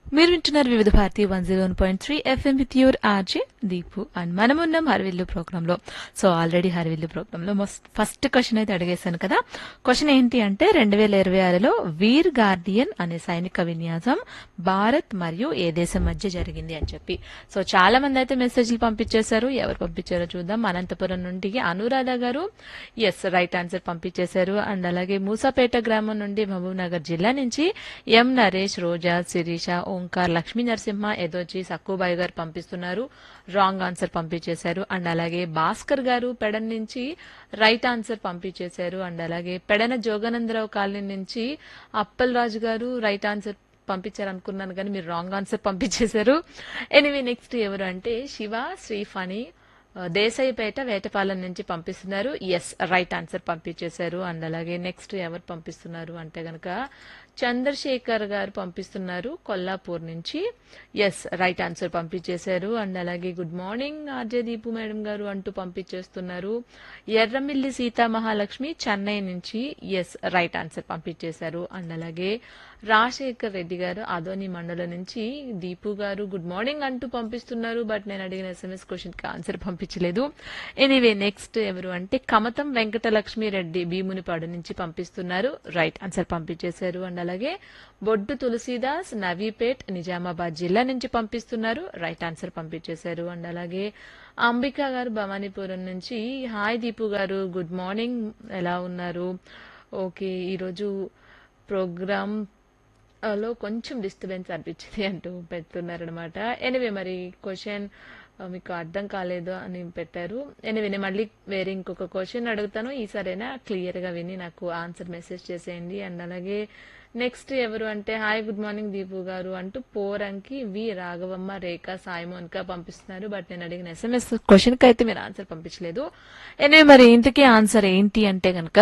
మీరు వింటున్నారు Vividh Bharati one zero one point three F M with your R J Deepu and మనమున్నాం Harivillu program లో సో ఆల్రెడీ హరివిల్లు ప్రోగ్రామ్ లో ఫస్ట్ క్వశ్చన్ అయితే అడిగేశాను కదా క్వశ్చన్ ఏంటి అంటే రెండు వేల ఇరవై ఆరులో వీర్ గార్డియన్ అనే సైనిక విన్యాసం భారత్ మరియు ఏ దేశం మధ్య జరిగింది అని చెప్పి సో చాలా మంది అయితే మెసేజ్లు పంపించేశారు ఎవరు పంపించారో చూద్దాం అనంతపురం నుండి Anuradha garu yes right answer పంపించేశారు అండ్ అలాగే మూసాపేట గ్రామం నుండి మహబూబ్ నగర్ జిల్లా నుంచి ఎం నరేష్ రోజా శిరీష ఓంకార్ లక్ష్మీ నరసింహ ఎదోచి సక్కుబాయి గారు పంపిస్తున్నారు రాంగ్ ఆన్సర్ పంపించేశారు అండ్ అలాగే భాస్కర్ గారు పెడన్ నుంచి రైట్ ఆన్సర్ పంపించేశారు అండ్ అలాగే పెడన జోగానందరావు కాలనీ నుంచి అప్పల్ రాజు గారు రైట్ ఆన్సర్ పంపించారు అనుకున్నాను కానీ మీరు రాంగ్ ఆన్సర్ పంపించేశారు ఎనివే నెక్స్ట్ ఎవరు అంటే శివ శ్రీఫణి ఆ, దేశాయిపేట వేటపాలెం నుంచి పంపిస్తున్నారు ఎస్ రైట్ ఆన్సర్ పంపించేశారు అండ్ అలాగే నెక్స్ట్ ఎవరు పంపిస్తున్నారు అంటే గనక చంద్రశేఖర్ గారు పంపిస్తున్నారు కొల్లాపూర్ నుంచి ఎస్ రైట్ ఆన్సర్ పంపించేశారు అండ్ అలాగే good morning R J Deepu madam garu అంటూ పంపించేస్తున్నారు ఎర్రమిల్లి సీతా మహాలక్ష్మి చెన్నై నుంచి ఎస్ రైట్ ఆన్సర్ పంపించేశారు అండ్ అలాగే రాజశేఖర్ రెడ్డి గారు అదోని మండలం నుంచి దీపు గారు గుడ్ మార్నింగ్ అంటూ పంపిస్తున్నారు బట్ నేను అడిగిన ఎస్ఎంఎస్ క్వశ్చన్ కి ఆన్సర్ పంపించలేదు ఎనీవే నెక్స్ట్ ఎవరు అంటే కమతం వెంకటలక్ష్మి రెడ్డి భీమునిపాడు నుంచి పంపిస్తున్నారు రైట్ ఆన్సర్ పంపించేశారు అండ్ అలాగే బొడ్డు తులసీదాస్ నవీపేట్ నిజామాబాద్ జిల్లా నుంచి పంపిస్తున్నారు రైట్ ఆన్సర్ పంపించేశారు అండ్ అలాగే అంబిక గారు భవానీపురం నుంచి హాయ్ దీపు గారు గుడ్ మార్నింగ్ ఎలా ఉన్నారు ఓకే ఈరోజు ప్రోగ్రామ్ లో కొంచెం డిస్టర్బెన్స్ అనిపించింది అంటూ పెడుతున్నారనమాట ఎనివే మరి క్వశ్చన్ మీకు అర్థం కాలేదు అని పెట్టారు ఎనివే నేను మళ్ళీ వేరే ఇంకొక క్వశ్చన్ అడుగుతాను ఈసారైనా క్లియర్ గా విని నాకు ఆన్సర్ మెసేజ్ చేసేయండి అండ్ అలాగే నెక్స్ట్ ఎవరు అంటే హాయ్ గుడ్ మార్నింగ్ దీపు గారు అంటూ పోరంకి వి రాఘవమ్మ రేఖ సాయిమోన్క పంపిస్తున్నారు బట్ నేను అడిగిన ఎస్ఎంఎస్ క్వశ్చన్ కి అయితే మీరు ఆన్సర్ పంపించలేదు ఎనివే మరి ఇంతకీ ఆన్సర్ ఏంటి అంటే గనక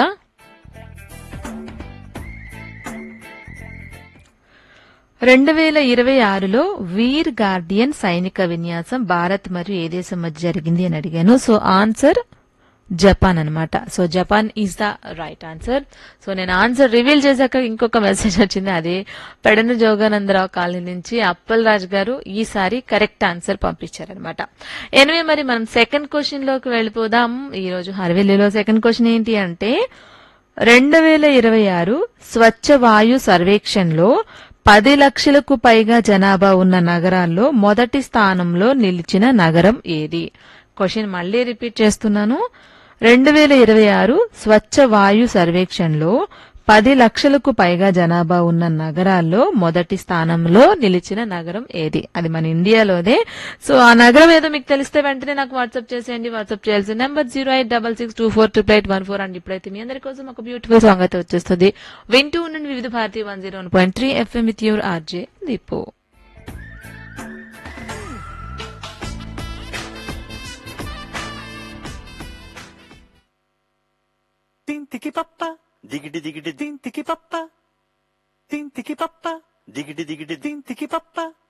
రెండు వేల ఇరవై ఆరులో వీర్ గార్డియన్ సైనిక విన్యాసం భారత్ మరియు ఏ దేశం మధ్య జరిగింది అని అడిగాను సో ఆన్సర్ జపాన్ అన్నమాట so Japan is the right answer so నేను ఆన్సర్ రివీల్ చేశాక ఇంకొక మెసేజ్ వచ్చింది అదే పెడన జోగానందరావు కాలనీ నుంచి అప్పల్ రాజ్ గారు ఈసారి కరెక్ట్ ఆన్సర్ పంపించారనమాట ఎనివే మరి మనం సెకండ్ క్వశ్చన్ లోకి వెళ్ళిపోదాం ఈ రోజు హర్వెల్లిలో సెకండ్ క్వశ్చన్ ఏంటి అంటే రెండు వేల ఇరవై ఆరు స్వచ్ఛ వాయు సర్వేక్షణలో పది లక్షలకు పైగా జనాభా ఉన్న నగరాల్లో మొదటి స్థానంలో నిలిచిన నగరం ఏది క్వశ్చన్ మళ్ళీ రిపీట్ చేస్తున్నాను రెండు వేల ఇరవై ఆరు స్వచ్ఛ వాయు సర్వేక్షణలో పది లక్షలకు పైగా జనాభా ఉన్న నగరాల్లో మొదటి స్థానంలో నిలిచిన నగరం ఏది అది మన ఇండియాలోనే సో ఆ నగరం ఏదో మీకు తెలిస్తే వెంటనే నాకు వాట్సాప్ చేసేయండి వాట్సాప్ చేయాల్సిన number zero eight double six two four triple eight one four and ఇప్పుడైతే మీ అందరి కోసం ఒక బ్యూటిఫుల్ సాంగ్ అయితే వచ్చేస్తుంది వింటూ ఉండండి Vividh Bharati one zero one point three F M with your R J Deepu తింతికి పప్ప దిగిడి దిగిడి తింతికి పప్ప తింతికి పప్ప దిగిడి దిగిడి తింతికి పప్ప